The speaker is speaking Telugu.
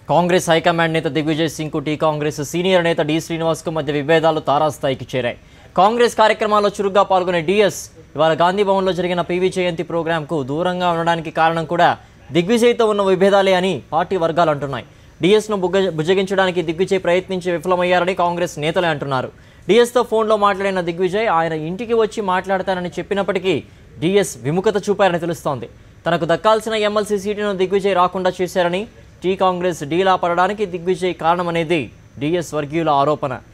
కాంగ్రెస్ హైకమాండ్ నేత దిగ్విజయ్ సింగ్కు టీ కాంగ్రెస్ సీనియర్ నేత డి శ్రీనివాస్కు మధ్య విభేదాలు తారాస్థాయికి చేరాయి కాంగ్రెస్ కార్యక్రమాల్లో చురుగ్గా పాల్గొనే డిఎస్ ఇవాళ గాంధీ భవన్లో జరిగిన పీవీ జయంతి ప్రోగ్రాంకు దూరంగా ఉండడానికి కారణం కూడా దిగ్విజయ్తో ఉన్న విభేదాలే అని పార్టీ వర్గాలు అంటున్నాయి డిఎస్ను బుగ్గ బుజ్జగించడానికి దిగ్విజయ్ ప్రయత్నించి విఫలమయ్యారని కాంగ్రెస్ నేతలే అంటున్నారు డిఎస్తో ఫోన్లో మాట్లాడిన దిగ్విజయ్ ఆయన ఇంటికి వచ్చి మాట్లాడతానని చెప్పినప్పటికీ డిఎస్ విముఖత చూపారని తెలుస్తోంది తనకు దక్కాల్సిన ఎమ్మెల్సీ సీటును దిగ్విజయ్ రాకుండా చేశారని టీ కాంగ్రెస్ డీలా పడడానికి దిగ్విజయ్ కారణమనేది డిఎస్ వర్గీయుల ఆరోపణ